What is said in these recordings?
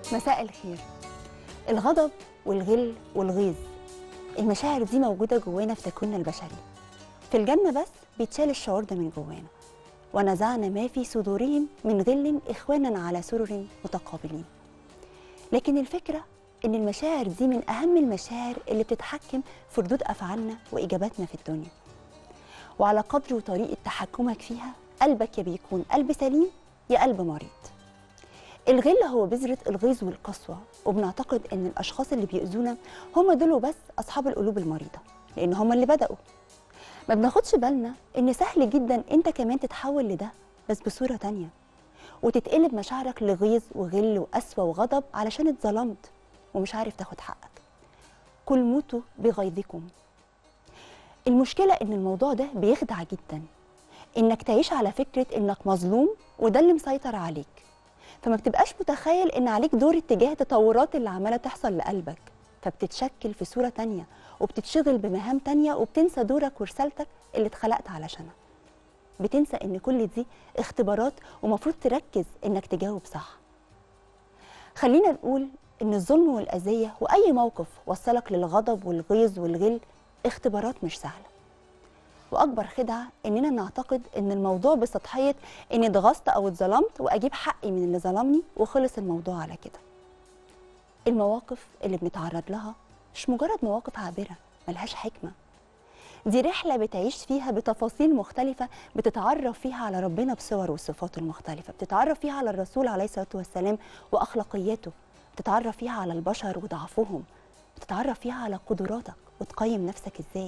مساء الخير الغضب والغل والغيظ المشاعر دي موجودة جوانا في تكويننا البشري في الجنة بس بيتشال الشعور ده من جوانا ونزعنا ما في صدورهم من غل إخوانا على سرر متقابلين لكن الفكرة إن المشاعر دي من أهم المشاعر اللي بتتحكم في ردود أفعالنا وإجاباتنا في الدنيا وعلى قدر وطريقة تحكمك فيها قلبك يا بيكون قلب سليم يا قلب مريض الغل هو بذرة الغيظ والقسوة وبنعتقد ان الاشخاص اللي بيأذونا هم دول بس اصحاب القلوب المريضة لان هم اللي بدأوا ما بناخدش بالنا ان سهل جدا انت كمان تتحول لده بس بصورة تانية وتتقلب مشاعرك لغيظ وغل وقسوة وغضب علشان اتظلمت ومش عارف تاخد حقك كل موتوا بغيظكم المشكلة ان الموضوع ده بيخدع جدا انك تعيش على فكرة انك مظلوم وده اللي مسيطر عليك فما بتبقاش متخيل ان عليك دور اتجاه التطورات اللي عماله تحصل لقلبك فبتتشكل في صوره تانية وبتتشغل بمهام تانية وبتنسى دورك ورسالتك اللي اتخلقت علشانها بتنسى ان كل دي اختبارات ومفروض تركز انك تجاوب صح خلينا نقول ان الظلم والاذيه واي موقف وصلك للغضب والغيظ والغل اختبارات مش سهله واكبر خدعه اننا نعتقد ان الموضوع بسطحيه اني اتغصت او اتظلمت واجيب حقي من اللي ظلمني وخلص الموضوع على كده المواقف اللي بنتعرض لها مش مجرد مواقف عابره ملهاش حكمه دي رحلة بتعيش فيها بتفاصيل مختلفة بتتعرف فيها على ربنا بصور وصفاته المختلفة بتتعرف فيها على الرسول عليه الصلاة والسلام وأخلاقياته بتتعرف فيها على البشر وضعفهم بتتعرف فيها على قدراتك وتقيم نفسك ازاي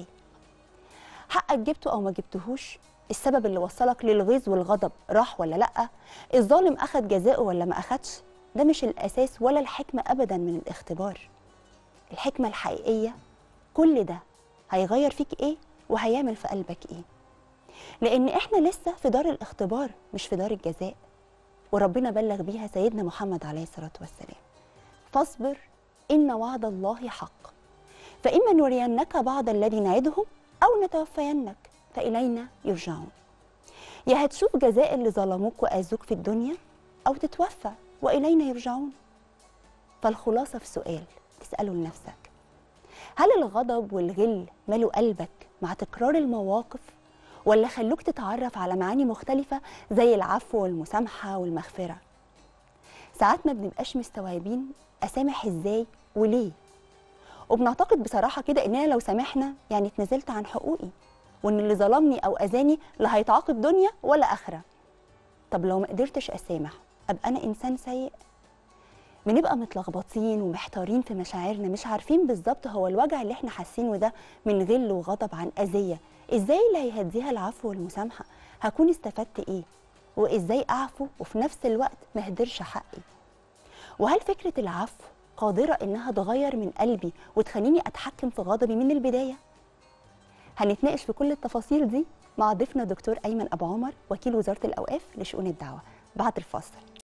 حقك جبته او ما جبتهوش السبب اللي وصلك للغيظ والغضب راح ولا لا الظالم اخد جزاءه ولا ما اخدش ده مش الاساس ولا الحكمه ابدا من الاختبار الحكمه الحقيقيه كل ده هيغير فيك ايه وهيعمل في قلبك ايه لان احنا لسه في دار الاختبار مش في دار الجزاء وربنا بلغ بيها سيدنا محمد عليه الصلاه والسلام فاصبر ان وعد الله حق فاما نرينك بعض الذي نعدهم أو نتوفينك فإلينا يرجعون يا هتشوف جزاء اللي ظلموك وآذوك في الدنيا أو تتوفى وإلينا يرجعون فالخلاصة في سؤال تسأله لنفسك هل الغضب والغل ملوا قلبك مع تكرار المواقف ولا خلوك تتعرف على معاني مختلفة زي العفو والمسامحة والمغفرة ساعات ما بنبقاش مستوعبين أسامح إزاي وليه وبنعتقد بصراحه كده اننا لو سامحنا يعني اتنازلت عن حقوقي وان اللي ظلمني او اذاني لا هيتعاقب دنيا ولا اخره طب لو ما قدرتش اسامح ابقى انا انسان سيء بنبقى متلخبطين ومحتارين في مشاعرنا مش عارفين بالظبط هو الوجع اللي احنا حاسينه ده من غل وغضب عن اذيه ازاي اللي هيهديها العفو والمسامحه هكون استفدت ايه وازاي اعفو وفي نفس الوقت ما اهدرش حقي وهل فكره العفو قادرة إنها تغير من قلبي وتخليني أتحكم في غضبي من البداية؟ هنتناقش في كل التفاصيل دي مع ضيفنا دكتور أيمن أبو عمر وكيل وزارة الأوقاف لشؤون الدعوة بعد الفاصل